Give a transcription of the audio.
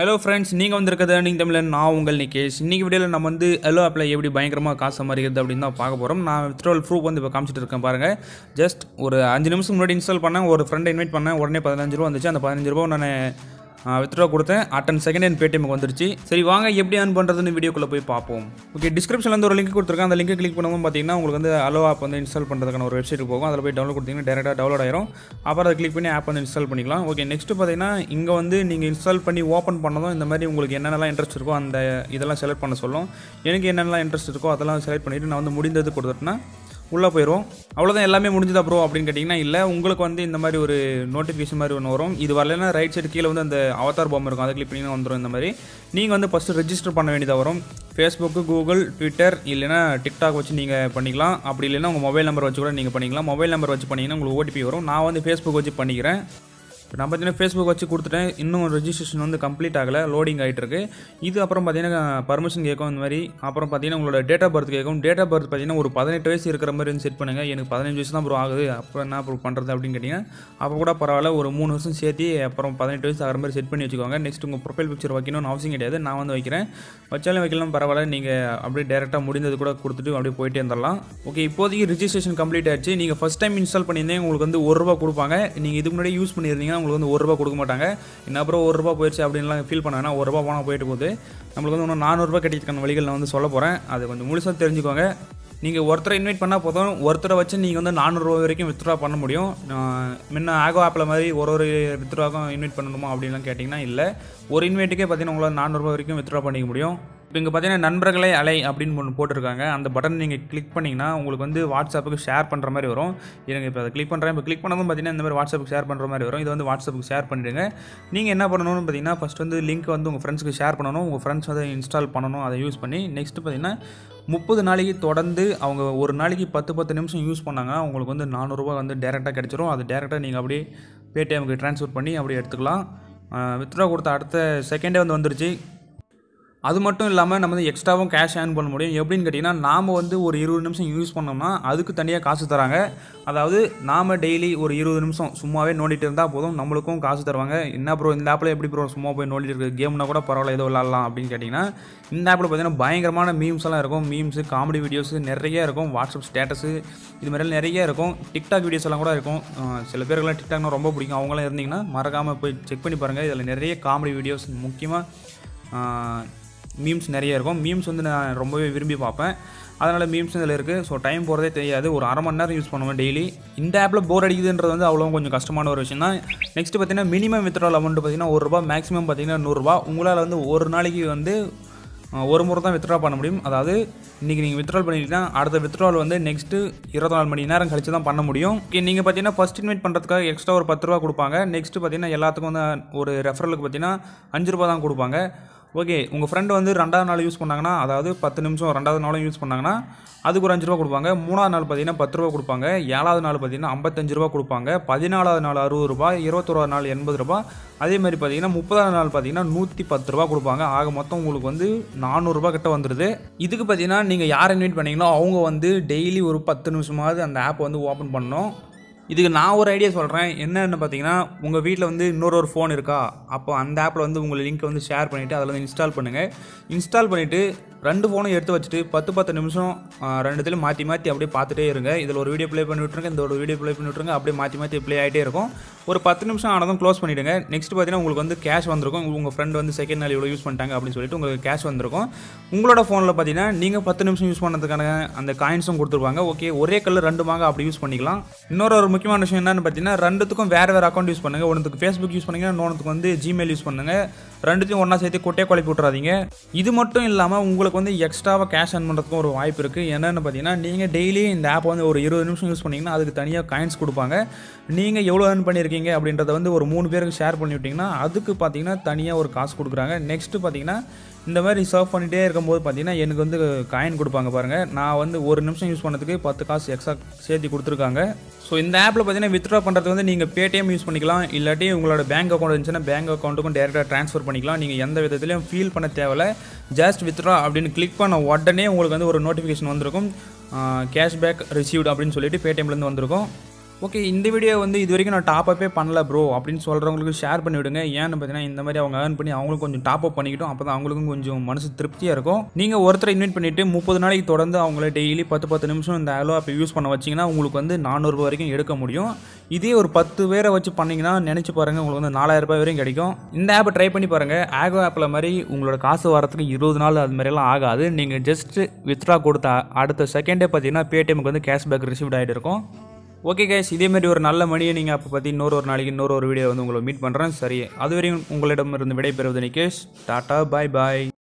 hello friends நீங்கள் வந்திருக்கிறது நீங்கள் தமிழன் நான் உங்கள் நிகேஷ் இன்றைக்கி வீடியோவில் நம்ம வந்து எல்லோ ஆப்பில் எப்படி பயங்கரமாக காசு சம்பாதிக்கிறது அப்படின்னு தான் பார்க்க போகிறோம் நான் வித்ட்ரோல் ப்ரூஃப் வந்து இப்போ காமிச்சிட்டு இருக்கேன் பாருங்கள் ஜஸ்ட் ஒரு அஞ்சு நிமிஷம் முன்னாடி இன்ஸ்டால் பண்ணேன் ஒரு ஃப்ரெண்டை இன்வைட் பண்ணேன் உடனே பதினஞ்சு ரூபா வந்துச்சு அந்த பதினஞ்சு ரூபா நான் வித்ட்ரா கொடுத்தேன் அட்டன் செகண்ட் என் பேடிஎம்க்கு வந்துருச்சு சரி வாங்க எப்படி ஏர்ன் பண்ணுறதுன்னு வீடியோக்குள்ளே போய் பார்ப்போம் ஓகே டிஸ்கிரிப்ஷனில் வந்து ஒரு லிங்க் கொடுத்துருக்கேன் அந்த லிங்க் கிளிக் பண்ணும்போது பார்த்தீங்கன்னா உங்களுக்கு வந்து அலோ ஆப் வந்து இன்ஸ்டால் பண்ணுறதுக்கான ஒரு வெப்சைட் போகும் அதில் போய் டவுன்லோட் கொடுத்தீங்கன்னா டேரெக்டாக டவுன்லோட் ஆயிரும் அப்புறம் அதை கிளிக் பண்ணி ஆப் வந்து இன்ஸ்டால் பண்ணிக்கலாம் ஓகே நெக்ஸ்ட் பார்த்தீங்கன்னா இங்கே வந்து நீங்கள் இன்ஸ்டால் பண்ணி ஓப்பன் பண்ணதும் இந்த மாதிரி உங்களுக்கு என்னென்னலாம் இன்ட்ரெஸ்ட் இருக்கோ அந்த இதெல்லாம் செலக்ட் பண்ண சொல்லும் எனக்கு என்னென்னலாம் இன்ட்ரெஸ்ட் இருக்கோ அதெல்லாம் செலக்ட் பண்ணிவிட்டு நான் வந்து முடிந்தது கொடுத்துட்டேன்னா உள்ளே போயிடும் அவ்வளோதான் எல்லாமே முடிஞ்சதா ப்ரோ அப்படின்னு கேட்டிங்கன்னா இல்லை உங்களுக்கு வந்து இந்த மாதிரி ஒரு நோட்டிஃபிகேஷன் மாதிரி ஒன்று வரும் இது வரலைன்னா ரைட் சைடு கீழே வந்து அந்த அவதார் பொம்மை இருக்கும் அதை கிளிக் பண்ணி வந்துடும் இந்த மாதிரி நீங்கள் வந்து ஃபஸ்ட்டு ரெஜிஸ்டர் பண்ண வேண்டியதாக வரும் ஃபேஸ்புக்கு கூகுள் ட்விட்டர் இல்லைனா டிக்டாக் வச்சு நீங்கள் பண்ணிக்கலாம் அப்படி இல்லைன்னா உங்கள் மொபைல் நம்பர் வச்சு கூட நீங்கள் பண்ணிக்கலாம் மொபைல் நம்பர் வச்சு பண்ணிங்கன்னா உங்களுக்கு ஓடிபி வரும் நான் வந்து ஃபேஸ்புக் வச்சு பண்ணிக்கிறேன் இப்போ நான் பார்த்தீங்கன்னா ஃபேஸ்புக் வச்சு கொடுத்துட்டேன் இன்னும் ரெஜிஸ்ட்ரேஷன் வந்து கம்ப்ளீட் ஆகலை லோடிங் ஆகிட்டு இருக்கு இது அப்புறம் பார்த்தீங்கன்னா பர்மிஷன் கேட்கும் இந்த மாதிரி அப்புறம் பார்த்தீங்கன்னா உங்களோட டேட் ஆஃப் பர்த் கேட்கும் டேட் ஆஃப் பர்த் பார்த்தீங்கன்னா ஒரு பதினெட்டு வயசு இருக்கிற மாதிரி செட் பண்ணுங்கள் எனக்கு பதினஞ்சு வயசு தான் ப்ரோ ஆகுது அப்புறம் என்ன ப்ரோ பண்ணுறது அப்படின்னு கேட்டிங்கன்னா அப்போ கூட பரவாயில்ல ஒரு மூணு வருஷம் சேர்த்து அப்புறம் பதினெட்டு வயசு ஆகிற மாதிரி செட் பண்ணி வச்சுக்கோங்க நெக்ஸ்ட் உங்கள் ப்ரொஃபைல் பிக்சர் வைக்கணும்னு அவசியம் கிடையாது நான் வந்து வைக்கிறேன் வச்சாலும் வைக்கலாம் பரவாயில்ல நீங்கள் அப்படியே டேரெக்டாக முடிந்தது கூட கொடுத்துட்டு அப்படியே போயிட்டே இருந்துடலாம் ஓகே இப்போதைக்கு ரிஜிஸ்ட்ரேஷன் கம்ப்ளீட் ஆயிடுச்சு நீங்கள் ஃபஸ்ட் டைம் இன்ஸ்டால் பண்ணியிருந்தேன் உங்களுக்கு வந்து ஒரு ரூபா கொடுப்பாங்க நீங்கள் இதுக்கு முன்னாடி யூஸ் பண்ணியிருந்தீங்கன்னா உங்களுக்கு வந்து ஒரு ரூபா கொடுக்க மாட்டாங்க என்ன அப்புறம் ஒரு ரூபா போயிடுச்சு அப்படின்லாம் ஃபீல் பண்ண வேணாம் ஒரு ரூபா போனால் போயிட்டு போகுது நம்மளுக்கு வந்து இன்னும் நானூறுரூபா கிடைக்கிறதுக்கான வழிகள் நான் வந்து சொல்ல போகிறேன் அது கொஞ்சம் முழுசாக தெரிஞ்சுக்கோங்க நீங்கள் ஒருத்தரை இன்வைட் பண்ணால் போதும் ஒருத்தரை வச்சு நீங்கள் வந்து நானூறுரூவா வரைக்கும் வித்ட்ரா பண்ண முடியும் ஆஹ் முன்ன ஆகோ ஆப்பில் மாதிரி ஒரு ஒரு வித்ட்ராக்கும் இன்வைட் பண்ணணுமா அப்படின்லாம் கேட்டிங்கன்னா இல்லை ஒரு இன்வைட்டுக்கே பார்த்தீங்கன்னா உங்களால் நானூறுரூவா வரைக்கும் வித்ட்ரா பண்ணிக்க முடியும் இப்போ இங்கே பார்த்தீங்கன்னா நண்பர்களே அலை அப்படின்னு ஒன்று போட்டிருக்காங்க அந்த பட்டன் நீங்கள் கிளிக் பண்ணிங்கன்னா உங்களுக்கு வந்து வாட்ஸ்அப்புக்கு ஷேர் பண்ணுற மாதிரி வரும் எனக்கு இப்போ அதை கிளிக் பண்ணுறேன் இப்போ கிளிக் பண்ணதும் பார்த்தீங்கன்னா இந்த மாதிரி வாட்ஸ்அப்புக்கு ஷேர் பண்ணுற மாதிரி வரும் இது வந்து வாட்ஸ்அப்புக்கு ஷேர் பண்ணிடுங்க நீங்கள் என்ன பண்ணணும்னு பார்த்தீங்கன்னா ஃபஸ்ட் வந்து லிங்க் வந்து உங்கள் ஃப்ரெண்ட்ஸ்க்கு ஷேர் பண்ணணும் உங்கள் ஃப்ரெண்ட்ஸ் வந்து இன்ஸ்டால் பண்ணணும் அதை யூஸ் பண்ணி நெக்ஸ்ட்டு பார்த்தீங்கன்னா முப்பது நாளைக்கு தொடர்ந்து அவங்க ஒரு நாளைக்கு பத்து பத்து நிமிஷம் யூஸ் பண்ணாங்கன்னா உங்களுக்கு வந்து நானூறுரூவா வந்து டேரெக்டாக கிடச்சிரும் அது டேரெக்டாக நீங்கள் அப்படியே பேடிஎம்க்கு ட்ரான்ஸ்ஃபர் பண்ணி அப்படியே எடுத்துக்கலாம் வித்ட்ரா கொடுத்த அடுத்த செகண்டே வந்து வந்துருச்சு அது மட்டும் இல்லாமல் நம்ம வந்து எக்ஸ்ட்ராவும் கேஷ் ஏர்ன் பண்ண முடியும் எப்படின்னு கேட்டிங்கன்னா நாம் வந்து ஒரு இருபது நிமிஷம் யூஸ் பண்ணோம்னா அதுக்கு தனியாக காசு தராங்க அதாவது நாம் டெய்லி ஒரு இருபது நிமிஷம் சும்மாவே நோண்டிட்டு இருந்தால் போதும் நம்மளுக்கும் காசு தருவாங்க என்ன ப்ரோ இந்த ஆப்பில் எப்படி ப்ரோ சும்மா போய் நோண்டிட்டு இருக்கு கேம்னா கூட பரவாயில்ல ஏதோ விளாட்லாம் அப்படின்னு கேட்டிங்கன்னா இந்த ஆப்பில் பார்த்தீங்கன்னா பயங்கரமான மீம்ஸ் எல்லாம் இருக்கும் மீம்ஸு காமெடி வீடியோஸ் நிறைய இருக்கும் வாட்ஸ்அப் ஸ்டேட்டஸு இது மாதிரிலாம் நிறைய இருக்கும் டிக்டாக் வீடியோஸ் எல்லாம் கூட இருக்கும் அஹ் சில பேருக்குலாம் டிக்டாக்னா ரொம்ப பிடிக்கும் அவங்களாம் இருந்தீங்கன்னா மறக்காமல் போய் செக் பண்ணி பாருங்கள் இதில் நிறைய காமெடி வீடியோஸ் முக்கியமாக மீம்ஸ் நிறைய இருக்கும் மீம்ஸ் வந்து நான் ரொம்பவே விரும்பி பார்ப்பேன் அதனால் மீம்ஸ் இதில் இருக்குது ஸோ டைம் போகிறதே தெரியாது ஒரு அரை மணி நேரம் யூஸ் பண்ணுவேன் டெய்லி இந்த ஆப்பில் போர் அடிக்குதுன்றது வந்து அவ்வளோ கொஞ்சம் கஷ்டமான ஒரு விஷயம் தான் நெக்ஸ்ட் பார்த்தீங்கன்னா மினிமம் வித்ட்ரால் அமௌண்ட் பார்த்தீங்கன்னா ஒரு ரூபா மேக்ஸிமம் பார்த்தீங்கன்னா நூறுரூவா உங்களால் வந்து ஒரு நாளைக்கு வந்து அஹ், ஒரு முறை தான் வித்ட்ரா பண்ண முடியும் அதாவது இன்றைக்கி நீங்கள் வித்ட்ரால் பண்ணிட்டீங்கன்னா அடுத்த வித்ட்ரால் வந்து நெக்ஸ்ட்டு இருபத்தி நாலு மணி நேரம் கழிச்சு தான் பண்ண முடியும் நீங்கள் பார்த்தீங்கன்னா ஃபஸ்ட் இன்வைட் பண்ணுறதுக்காக எக்ஸ்ட்ரா ஒரு பத்து ரூபா கொடுப்பாங்க நெக்ஸ்ட்டு பார்த்தீங்கன்னா எல்லாத்துக்கும் வந்து ஒரு ரெஃபரலுக்கு பார்த்தீங்கன்னா அஞ்சு ரூபா தான் கொடுப்பாங்க ஓகே உங்கள் ஃப்ரெண்டு வந்து ரெண்டாவது நாள் யூஸ் பண்ணாங்கன்னா அதாவது பத்து நிமிஷம் ரெண்டாவது நாளும் யூஸ் பண்ணாங்கன்னா அதுக்கு ஒரு அஞ்சு ரூபா கொடுப்பாங்க மூணாவது நாள் பார்த்தீங்கன்னா பத்து ரூபா கொடுப்பாங்க ஏழாவது நாள் பார்த்தீங்கன்னா ஐம்பத்தஞ்சு ரூபா கொடுப்பாங்க பதினாலாவது நாள் அறுபது ரூபாய் இருபத்தொராவது நாள் எண்பது ரூபாய் அதே மாதிரி பார்த்தீங்கன்னா முப்பதாவது நாள் பார்த்தீங்கன்னா நூற்றி பத்து ரூபா கொடுப்பாங்க ஆக மொத்தம் உங்களுக்கு வந்து நானூறுரூபா கிட்ட வந்துடுது இதுக்கு பார்த்தீங்கன்னா நீங்கள் யார் இன்வைட் பண்ணீங்களோ அவங்க வந்து டெய்லி ஒரு பத்து நிமிஷமாவது அந்த ஆப்பை வந்து ஓப்பன் பண்ணணும் இதுக்கு நான் ஒரு ஐடியா சொல்கிறேன் என்னென்னு பார்த்தீங்கன்னா உங்கள் வீட்டில் வந்து இன்னொரு ஒரு ஃபோன் இருக்கா அப்போ அந்த ஆப்பில் வந்து உங்கள் லிங்க்கை வந்து ஷேர் பண்ணிவிட்டு அதில் வந்து இன்ஸ்டால் பண்ணுங்கள் இன்ஸ்டால் பண்ணிவிட்டு ரெண்டு ஃபோனும் எடுத்து வச்சுட்டு பத்து பத்து நிமிஷம் ஆ, ரெண்டுத்துலையும் மாற்றி மாற்றி அப்படியே பார்த்துட்டே இருங்க இதில் ஒரு வீடியோ ப்ளே பண்ணி விட்ருங்க இந்த ஒரு வீடியோ ப்ளே பண்ணி விட்ருங்க அப்படியே மாற்றி மாற்றி ப்ளே ஆகிட்டே இருக்கும் ஒரு பத்து நிமிஷம் ஆனதும் க்ளோஸ் பண்ணிவிடுங்க நெக்ஸ்ட் பார்த்தீங்கன்னா உங்களுக்கு வந்து கேஷ் வந்திருக்கும் உங்கள் ஃப்ரெண்ட் வந்து செகண்ட் நாள் இவ்வளோ யூஸ் பண்ணிட்டாங்க அப்படின்னு சொல்லிட்டு உங்களுக்கு கேஷ் வந்திருக்கும் உங்களோட ஃபோனில் பார்த்தீங்கன்னா நீங்கள் பத்து நிமிஷம் யூஸ் பண்ணதுக்கான அந்த காயின்ஸும் கொடுத்துருப்பாங்க ஓகே ஒரே கல்லு ரெண்டு மாங்க அப்படி யூஸ் பண்ணிக்கலாம் இன்னொரு ஒரு முக்கியமான விஷயம் என்னன்னு பார்த்தீங்கன்னா ரெண்டுத்துக்கும் வேறு வேறு அக்கௌண்ட் யூஸ் பண்ணுங்கள் ஒன்றுக்கு ஃபேஸ்புக் யூஸ் பண்ணுங்க இன்னொன்றுக்கு வந்து ஜிமெயில் யூஸ் பண்ணுங்கள் ரெண்டுத்தையும் ஒன்றா சேர்த்து கொட்டே குழப்பி விட்றாதீங்க இது மட்டும் இல்லாமல் உங்களுக்கு வந்து எக்ஸ்ட்ராவாக கேஷ் earn பண்ணுறதுக்கும் ஒரு வாய்ப்பு இருக்குது என்னென்னு பார்த்தீங்கன்னா நீங்கள் டெய்லி இந்த ஆப் வந்து ஒரு இருபது நிமிஷம் யூஸ் பண்ணீங்கன்னா அதுக்கு தனியாக காயின்ஸ் கொடுப்பாங்க நீங்கள் எவ்வளோ earn பண்ணியிருக்கீங்க அப்படின்றத வந்து ஒரு மூணு பேருக்கு ஷேர் பண்ணி விட்டிங்கன்னா அதுக்கு பார்த்தீங்கன்னா தனியாக ஒரு காசு கொடுக்குறாங்க நெக்ஸ்ட்டு பார்த்தீங்கன்னா இந்த மாதிரி சர்வ் பண்ணிகிட்டே இருக்கும்போது பார்த்தீங்கன்னா எனக்கு வந்து காயின் கொடுப்பாங்க பாருங்கள் நான் வந்து ஒரு நிமிஷம் யூஸ் பண்ணதுக்கு பத்து காசு எக்ஸ்ட்ரா சேர்த்து கொடுத்துருக்காங்க ஸோ இந்த ஆப்பில் பார்த்தீங்கன்னா வித்ட்ரா பண்ணுறதுக்கு வந்து நீங்கள் பேடிஎம் யூஸ் பண்ணிக்கலாம் இல்லாட்டி உங்களோட பேங்க் அக்கௌண்ட் இருந்துச்சுன்னா பேங்க் அக்கௌண்ட்டுக்கும் டேரெக்டாக ட்ரான்ஸ்ஃபர் பண்ணிக்கலாம் நீங்கள் எந்த விதத்துலையும் ஃபீல் பண்ண தேவையில்ல ஜஸ்ட் வித்ட்ரா அப்படின்னு கிளிக் பண்ண உடனே உங்களுக்கு வந்து ஒரு நோட்டிஃபிகேஷன் வந்திருக்கும் கேஷ்பேக் ரிசீவ்டு அப்படின்னு சொல்லிட்டு பேடிஎம்லேருந்து வந்திருக்கும் ஓகே இந்த வீடியோ வந்து இது வரைக்கும் நான் டாப் அப்பே பண்ணல ப்ரோ அப்படின்னு சொல்கிறவங்களுக்கு ஷேர் பண்ணி விடுங்க ஏன்னு பார்த்தீங்கன்னா இந்த மாதிரி அவங்க ஏர்ன் பண்ணி அவங்களும் கொஞ்சம் டாப் அப் பண்ணிக்கிட்டோம் அப்போ தான் அவங்களுக்கும் கொஞ்சம் மனசு திருப்தியாக இருக்கும் நீங்கள் ஒருத்தரை இன்வைட் பண்ணிவிட்டு முப்பது நாளைக்கு தொடர்ந்து அவங்கள டெய்லி பத்து பத்து நிமிஷம் இந்த ஆலோ ஆப்பை யூஸ் பண்ண வச்சிங்கன்னா உங்களுக்கு வந்து நானூறுபா வரைக்கும் எடுக்க முடியும் இதே ஒரு பத்து பேரை வச்சு பண்ணிங்கன்னா நினச்சி பாருங்கள் உங்களுக்கு வந்து நாலாயிரம் ரூபாய் வரைக்கும் கிடைக்கும் இந்த ஆப்பை ட்ரை பண்ணி பாருங்கள் ஆகோ ஆப்பில் மாதிரி உங்களோட காசு வரத்துக்கு இருபது நாள் அது மாதிரிலாம் ஆகாது நீங்கள் ஜஸ்ட் வித்ட்ரா கொடுத்த அடுத்த செகண்டே பார்த்தீங்கன்னா பேடிஎம்க்கு வந்து கேஷ்பேக் ரிசீவ்ட் ஆகிட்டு இருக்கும் ஓகே கைஸ் இதே மாதிரி ஒரு நல்ல மணியை நீங்கள் அப்போ பற்றி இன்னொரு ஒரு நாளைக்கு இன்னொரு ஒரு வீடியோ வந்து உங்களை மீட் பண்ணுறேன் சரி அது வரையும் உங்களிடம் இருந்து விடைபெறுவது நிகேஷ் டாட்டா பாய் பாய்